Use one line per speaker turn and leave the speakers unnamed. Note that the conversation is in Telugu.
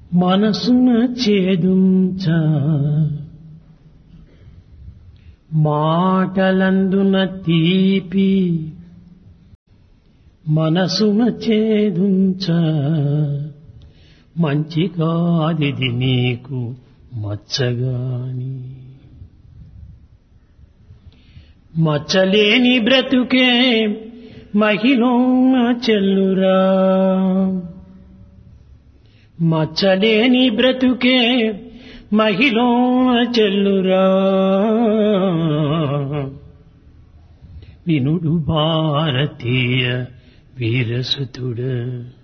మనసున చేదుంచ మాటలందున తీపి మనసున చేదుంచ మంచి కాదిది నీకు మచ్చగాని మచ్చలేని బ్రతుకే మహిళ చెల్లురా మచ్చలేని బ్రతుకే మహిళ చెల్లురా వినుడు భారతీయ వీరసుతుడ